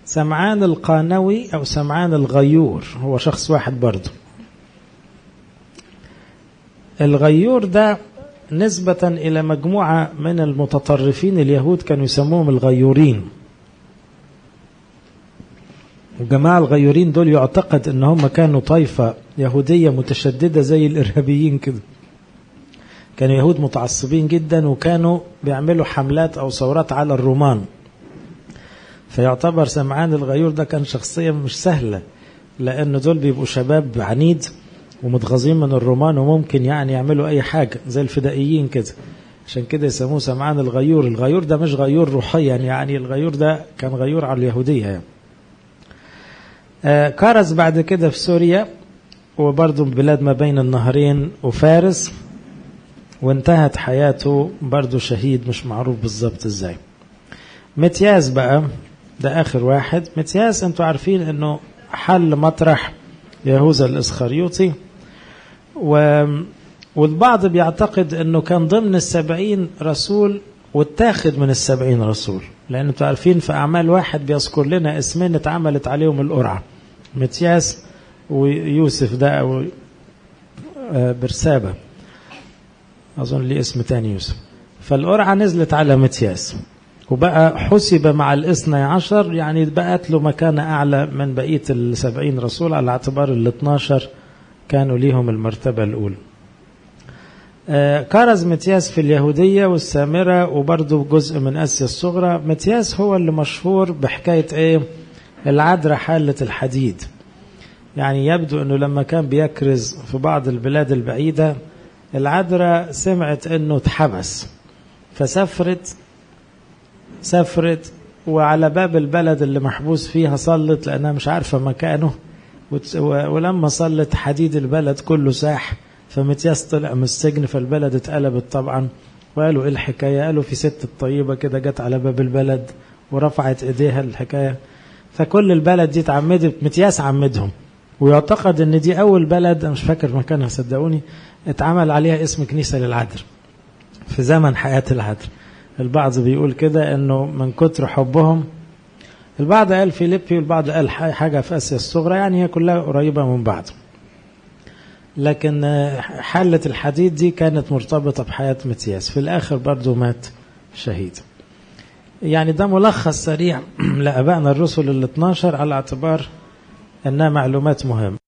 سمعان القانوي أو سمعان الغيور هو شخص واحد برضه الغيور ده نسبة إلى مجموعة من المتطرفين اليهود كانوا يسموهم الغيورين وجماعة الغيورين دول يعتقد ان هم كانوا طائفة يهودية متشددة زي الإرهابيين كده كانوا يهود متعصبين جدا وكانوا بيعملوا حملات أو ثورات على الرومان فيعتبر سمعان الغيور ده كان شخصية مش سهلة لأن دول بيبقوا شباب عنيد ومتغاظين من الرومان وممكن يعني يعملوا أي حاجة زي الفدائيين كده عشان كده يسموه سمعان الغيور الغيور ده مش غيور روحيا يعني الغيور ده كان غيور على اليهودية يعني. آه كرز بعد كده في سوريا وبرضه بلاد ما بين النهرين وفارس وانتهت حياته برضه شهيد مش معروف بالظبط ازاي متياس بقى ده اخر واحد متياس انتوا عارفين انه حل مطرح يهوذا الاسخريوطي و والبعض بيعتقد انه كان ضمن السبعين رسول واتاخد من السبعين رسول لان انتوا عارفين في اعمال واحد بيذكر لنا اسمين اتعملت عليهم القرعه متياس ويوسف ده او برسابه اظن ليه اسم تاني يوسف فالقرعه نزلت على متياس وبقى حسب مع الاثني عشر يعني بقت له مكانة أعلى من بقية السبعين رسول على اعتبار ال 12 كانوا ليهم المرتبة الأولى آه كرز متياس في اليهودية والسامرة وبرضه جزء من آسيا الصغرى متياس هو اللي مشهور بحكاية إيه العذراء حالة الحديد يعني يبدو أنه لما كان بيكرز في بعض البلاد البعيدة العذراء سمعت أنه اتحبس فسافرت سافرت وعلى باب البلد اللي محبوس فيها صلت لأنها مش عارفة مكانه ولما صلت حديد البلد كله ساح فمتياس طلع من السجن فالبلد اتقلبت طبعا وقالوا ايه الحكاية قالوا في ست طيبة كده جت على باب البلد ورفعت ايديها الحكاية فكل البلد دي اتعمدت متياس عمدهم ويعتقد ان دي اول بلد انا مش فاكر مكانها صدقوني اتعمل عليها اسم كنيسة للعذر في زمن حياة العذر البعض بيقول كده انه من كتر حبهم البعض قال فيليبي والبعض قال حاجة في آسيا الصغرى يعني هي كلها قريبة من بعض لكن حلة الحديد دي كانت مرتبطة بحياة متياس في الآخر برضو مات شهيد يعني ده ملخص سريع لأبائنا الرسل ال 12 على اعتبار أنها معلومات مهمة